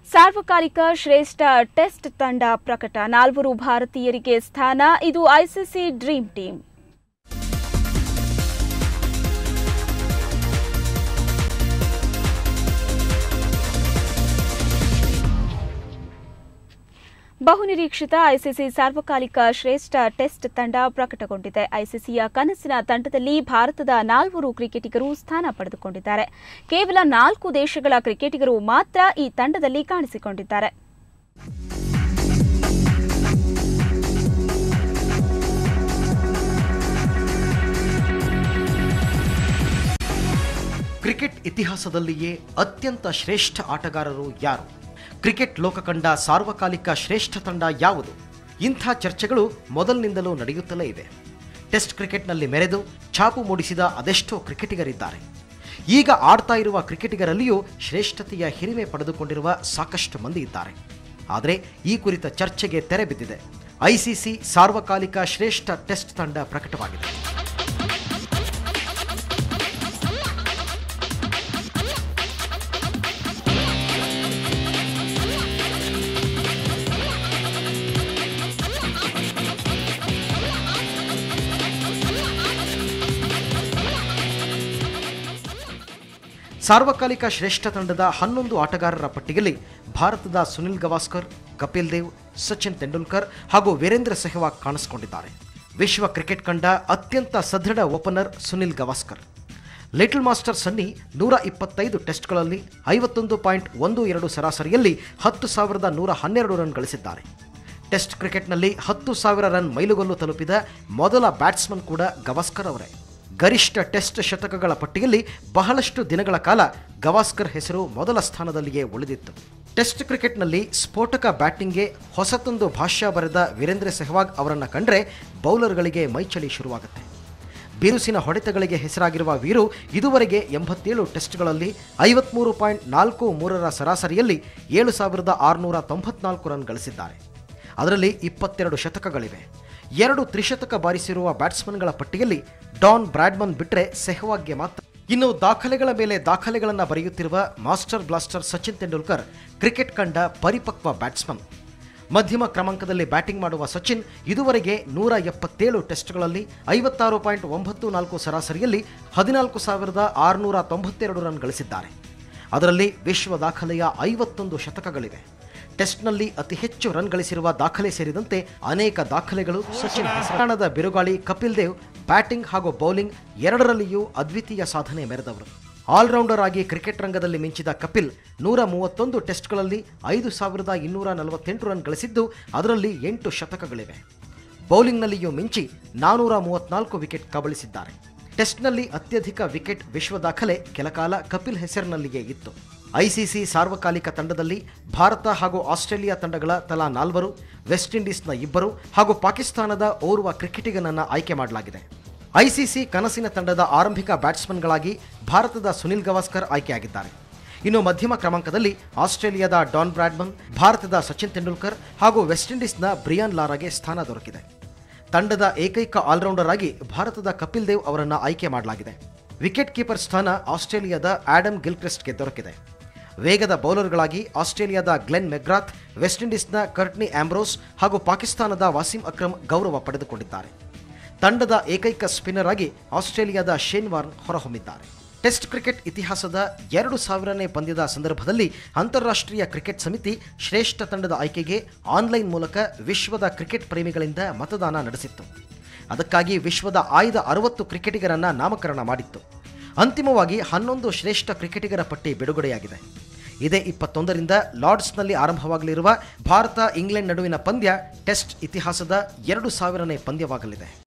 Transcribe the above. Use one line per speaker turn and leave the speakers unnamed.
ಸಾರ್ವಕಾಲಿಕ ಶ್ರೇಷ್ಠ ಟೆಸ್ಟ್ ತಂಡ ಪ್ರಕಟ ನಾಲ್ವರು ಭಾರತೀಯರಿಗೆ ಸ್ಥಾನ ಇದು ಐಸಿಸಿ ಡ್ರೀಮ್ ಟೀಮ್ ಬಹುನಿರೀಕ್ಷಿತ ಐಸಿಸಿ ಸಾರ್ವಕಾಲಿಕ ಶ್ರೇಷ್ಠ ಟೆಸ್ಟ್ ತಂಡ ಪ್ರಕಟಗೊಂಡಿದೆ ಐಸಿಸಿಯ ಕನಸಿನ ತಂಡದಲ್ಲಿ ಭಾರತದ ನಾಲ್ವರು ಕ್ರಿಕೆಟಿಗರು ಸ್ಥಾನ ಪಡೆದುಕೊಂಡಿದ್ದಾರೆ ಕೇವಲ ನಾಲ್ಕು ದೇಶಗಳ ಕ್ರಿಕೆಟಿಗರು ಮಾತ್ರ ಈ ತಂಡದಲ್ಲಿ ಕಾಣಿಸಿಕೊಂಡಿದ್ದಾರೆ
ಕ್ರಿಕೆಟ್ ಇತಿಹಾಸದಲ್ಲಿಯೇ ಅತ್ಯಂತ ಶ್ರೇಷ್ಠ ಆಟಗಾರರು ಯಾರು ಕ್ರಿಕೆಟ್ ಲೋಕ ಕಂಡ ಸಾರ್ವಕಾಲಿಕ ಶ್ರೇಷ್ಠ ತಂಡ ಯಾವುದು ಇಂಥ ಚರ್ಚೆಗಳು ಮೊದಲಿನಿಂದಲೂ ನಡೆಯುತ್ತಲೇ ಇವೆ ಟೆಸ್ಟ್ ಕ್ರಿಕೆಟ್ನಲ್ಲಿ ಮೆರೆದು ಛಾಪು ಮೂಡಿಸಿದ ಅದೆಷ್ಟೋ ಕ್ರಿಕೆಟಿಗರಿದ್ದಾರೆ ಈಗ ಆಡ್ತಾ ಇರುವ ಕ್ರಿಕೆಟಿಗರಲ್ಲಿಯೂ ಶ್ರೇಷ್ಠತೆಯ ಹಿರಿಮೆ ಪಡೆದುಕೊಂಡಿರುವ ಸಾಕಷ್ಟು ಮಂದಿ ಇದ್ದಾರೆ ಆದರೆ ಈ ಕುರಿತ ಚರ್ಚೆಗೆ ತೆರೆ ಬಿದ್ದಿದೆ ಐಸಿಸಿ ಸಾರ್ವಕಾಲಿಕ ಶ್ರೇಷ್ಠ ಟೆಸ್ಟ್ ತಂಡ ಪ್ರಕಟವಾಗಿದೆ ಸಾರ್ವಕಾಲಿಕ ಶ್ರೇಷ್ಠ ತಂಡದ ಹನ್ನೊಂದು ಆಟಗಾರರ ಪಟ್ಟಿಯಲ್ಲಿ ಭಾರತದ ಸುನಿಲ್ ಗವಾಸ್ಕರ್ ಕಪಿಲ್ ದೇವ್ ಸಚಿನ್ ತೆಂಡೂಲ್ಕರ್ ಹಾಗೂ ವೀರೇಂದ್ರ ಸೆಹ್ವಾಗ್ ಕಾಣಿಸಿಕೊಂಡಿದ್ದಾರೆ ವಿಶ್ವ ಕ್ರಿಕೆಟ್ ಕಂಡ ಅತ್ಯಂತ ಸದೃಢ opener Sunil Gavaskar little master Sunny ನೂರ ಇಪ್ಪತ್ತೈದು ಟೆಸ್ಟ್ಗಳಲ್ಲಿ ಐವತ್ತೊಂದು ಪಾಯಿಂಟ್ ಒಂದು ಎರಡು ಸರಾಸರಿಯಲ್ಲಿ ಹತ್ತು ಸಾವಿರದ ನೂರ ಹನ್ನೆರಡು ರನ್ ಗಳಿಸಿದ್ದಾರೆ ಟೆಸ್ಟ್ ಕ್ರಿಕೆಟ್ನಲ್ಲಿ ಹತ್ತು ಸಾವಿರ ರನ್ ಮೈಲುಗಲ್ಲು ತಲುಪಿದ ಮೊದಲ ಬ್ಯಾಟ್ಸ್ಮನ್ ಕೂಡ ಗವಾಸ್ಕರ್ ಅವರೇ ಗರಿಷ್ಠ ಟೆಸ್ಟ್ ಶತಕಗಳ ಪಟ್ಟಿಯಲ್ಲಿ ಬಹಳಷ್ಟು ದಿನಗಳ ಕಾಲ ಗವಾಸ್ಕರ್ ಹೆಸರು ಮೊದಲ ಸ್ಥಾನದಲ್ಲಿಯೇ ಉಳಿದಿತ್ತು ಟೆಸ್ಟ್ ಕ್ರಿಕೆಟ್ನಲ್ಲಿ ಸ್ಫೋಟಕ ಬ್ಯಾಟಿಂಗ್ಗೆ ಹೊಸತೊಂದು ಭಾಷ್ಯ ಬರೆದ ವೀರೇಂದ್ರ ಸೆಹ್ವಾಗ್ ಅವರನ್ನು ಕಂಡ್ರೆ ಬೌಲರ್ಗಳಿಗೆ ಮೈಚಳಿ ಶುರುವಾಗುತ್ತೆ ಬಿರುಸಿನ ಹೊಡೆತಗಳಿಗೆ ಹೆಸರಾಗಿರುವ ವೀರು ಇದುವರೆಗೆ ಎಂಬತ್ತೇಳು ಟೆಸ್ಟ್ಗಳಲ್ಲಿ ಐವತ್ಮೂರು ಪಾಯಿಂಟ್ ನಾಲ್ಕು ಮೂರರ ಸರಾಸರಿಯಲ್ಲಿ ಏಳು ಸಾವಿರದ ಆರುನೂರ ತೊಂಬತ್ನಾಲ್ಕು ರನ್ ಗಳಿಸಿದ್ದಾರೆ ಅದರಲ್ಲಿ ಇಪ್ಪತ್ತೆರಡು ಶತಕಗಳಿವೆ ಎರಡು ತ್ರಿಶತಕ ಬಾರಿಸಿರುವ ಬ್ಯಾಟ್ಸ್ಮನ್ಗಳ ಪಟ್ಟಿಯಲ್ಲಿ ಡಾನ್ ಬ್ರಾಡ್ಮನ್ ಬಿಟ್ಟರೆ ಸೆಹ್ವಾಗ್ಗೆ ಮಾತ್ರ ಇನ್ನು ದಾಖಲೆಗಳ ಮೇಲೆ ದಾಖಲೆಗಳನ್ನು ಬರೆಯುತ್ತಿರುವ master blaster Sachin Tendulkar cricket ಕಂಡ ಪರಿಪಕ್ವ ಬ್ಯಾಟ್ಸ್ಮನ್ ಮಧ್ಯಮ ಕ್ರಮಾಂಕದಲ್ಲಿ ಬ್ಯಾಟಿಂಗ್ ಮಾಡುವ ಸಚಿನ್ ಇದುವರೆಗೆ ನೂರ ಎಪ್ಪತ್ತೇಳು ಟೆಸ್ಟ್ಗಳಲ್ಲಿ ಐವತ್ತಾರು ಪಾಯಿಂಟ್ ಒಂಬತ್ತು ನಾಲ್ಕು ಸರಾಸರಿಯಲ್ಲಿ ಹದಿನಾಲ್ಕು ಸಾವಿರದ ಆರುನೂರ ತೊಂಬತ್ತೆರಡು ರನ್ ಗಳಿಸಿದ್ದಾರೆ ಅದರಲ್ಲಿ ವಿಶ್ವ ದಾಖಲೆಯ ಐವತ್ತೊಂದು ಶತಕಗಳಿವೆ ಟೆಸ್ಟ್ನಲ್ಲಿ ಅತಿ ಹೆಚ್ಚು ರನ್ ಗಳಿಸಿರುವ ದಾಖಲೆ ಸೇರಿದಂತೆ ಅನೇಕ ದಾಖಲೆಗಳು ಸಚಿನ್ ಹೆಸರಾಣದ ಬಿರುಗಾಳಿ ಕಪಿಲ್ ದೇವ್ ಬ್ಯಾಟಿಂಗ್ ಹಾಗೂ ಬೌಲಿಂಗ್ ಎರಡರಲ್ಲಿಯೂ ಅದ್ವಿತೀಯ ಸಾಧನೆ ಮೆರೆದವರು ಆಲ್ರೌಂಡರ್ ಆಗಿ ಕ್ರಿಕೆಟ್ ರಂಗದಲ್ಲಿ ಮಿಂಚಿದ ಕಪಿಲ್ ನೂರ ಮೂವತ್ತೊಂದು ಟೆಸ್ಟ್ಗಳಲ್ಲಿ ಐದು ಸಾವಿರದ ಇನ್ನೂರ ನಲವತ್ತೆಂಟು ರನ್ ಗಳಿಸಿದ್ದು ಅದರಲ್ಲಿ ಎಂಟು ಶತಕಗಳಿವೆ ಬೌಲಿಂಗ್ನಲ್ಲಿಯೂ ಮಿಂಚಿ ನಾನೂರ ಮೂವತ್ನಾಲ್ಕು ವಿಕೆಟ್ ಕಬಳಿಸಿದ್ದಾರೆ ಟೆಸ್ಟ್ನಲ್ಲಿ ಅತ್ಯಧಿಕ ವಿಕೆಟ್ ವಿಶ್ವ ದಾಖಲೆ ಕೆಲಕಾಲ ಕಪಿಲ್ ಹೆಸರಿನಲ್ಲಿಯೇ ಇತ್ತು ಐಸಿಸಿ ಸಾರ್ವಕಾಲಿಕ ತಂಡದಲ್ಲಿ ಭಾರತ ಹಾಗೂ ಆಸ್ಟ್ರೇಲಿಯಾ ತಂಡಗಳ ತಲಾ ನಾಲ್ವರು ವೆಸ್ಟ್ ಇಂಡೀಸ್ನ ಇಬ್ಬರು ಹಾಗೂ ಪಾಕಿಸ್ತಾನದ ಓರ್ವ ಕ್ರಿಕೆಟಿಗನನ್ನು ಆಯ್ಕೆ ಮಾಡಲಾಗಿದೆ ಐಸಿಸಿ ಕನಸಿನ ತಂಡದ ಆರಂಭಿಕ ಬ್ಯಾಟ್ಸ್ಮನ್ಗಳಾಗಿ ಭಾರತದ ಸುನಿಲ್ ಗವಾಸ್ಕರ್ ಆಯ್ಕೆಯಾಗಿದ್ದಾರೆ ಇನ್ನು ಮಧ್ಯಮ ಕ್ರಮಾಂಕದಲ್ಲಿ ಆಸ್ಟ್ರೇಲಿಯಾದ ಡಾನ್ ಬ್ರಾಡ್ಮನ್ ಭಾರತದ ಸಚಿನ್ ತೆಂಡೂಲ್ಕರ್ ಹಾಗೂ ವೆಸ್ಟ್ ಇಂಡೀಸ್ನ ಬ್ರಿಯಾನ್ ಲಾರಾಗೆ ಸ್ಥಾನ ದೊರಕಿದೆ ತಂಡದ ಏಕೈಕ ಆಲ್ರೌಂಡರ್ ಆಗಿ ಭಾರತದ ಕಪಿಲ್ ದೇವ್ ಅವರನ್ನು ಆಯ್ಕೆ ಮಾಡಲಾಗಿದೆ ವಿಕೆಟ್ ಕೀಪರ್ ಸ್ಥಾನ ಆಸ್ಟ್ರೇಲಿಯಾದ ಆಡಮ್ ಗಿಲ್ಕ್ರಿಸ್ಟ್ಗೆ ದೊರಕಿದೆ ವೇಗದ ಬೌಲರ್ಗಳಾಗಿ ಆಸ್ಟ್ರೇಲಿಯಾದ ಗ್ಲೆನ್ ಮೆಗ್ರಾತ್ ವೆಸ್ಟ್ ಇಂಡೀಸ್ನ ಕರ್ಟ್ನಿ ಆಂಬ್ರೋಸ್ ಹಾಗೂ ಪಾಕಿಸ್ತಾನದ ವಾಸಿಂ ಅಕ್ರಮ್ ಗೌರವ ಪಡೆದುಕೊಂಡಿದ್ದಾರೆ ತಂಡದ ಏಕೈಕ ಸ್ಪಿನ್ನರ್ ಆಗಿ ಆಸ್ಟ್ರೇಲಿಯಾದ ಶೇನ್ ವಾರ್ನ್ ಹೊರಹೊಮ್ಮಿದ್ದಾರೆ ಟೆಸ್ಟ್ ಕ್ರಿಕೆಟ್ ಇತಿಹಾಸದ ಎರಡು ಸಾವಿರನೇ ಪಂದ್ಯದ ಸಂದರ್ಭದಲ್ಲಿ ಅಂತಾರಾಷ್ಟ್ರೀಯ ಕ್ರಿಕೆಟ್ ಸಮಿತಿ ಶ್ರೇಷ್ಠ ತಂಡದ ಆಯ್ಕೆಗೆ ಆನ್ಲೈನ್ ಮೂಲಕ ವಿಶ್ವದ ಕ್ರಿಕೆಟ್ ಪ್ರೇಮಿಗಳಿಂದ ಮತದಾನ ನಡೆಸಿತ್ತು ಅದಕ್ಕಾಗಿ ವಿಶ್ವದ ಆಯ್ದ ಅರವತ್ತು ಕ್ರಿಕೆಟಿಗರನ್ನ ನಾಮಕರಣ ಮಾಡಿತ್ತು ಅಂತಿಮವಾಗಿ ಹನ್ನೊಂದು ಶ್ರೇಷ್ಠ ಕ್ರಿಕೆಟಿಗರ ಪಟ್ಟಿ ಬಿಡುಗಡೆಯಾಗಿದೆ ಇದೇ ಇಪ್ಪತ್ತೊಂದರಿಂದ ಲಾರ್ಡ್ಸ್ನಲ್ಲಿ ಆರಂಭವಾಗಲಿರುವ ಭಾರತ ಇಂಗ್ಲೆಂಡ್ ನಡುವಿನ ಪಂದ್ಯ ಟೆಸ್ಟ್ ಇತಿಹಾಸದ ಎರಡು ಸಾವಿರನೇ ಪಂದ್ಯವಾಗಲಿದೆ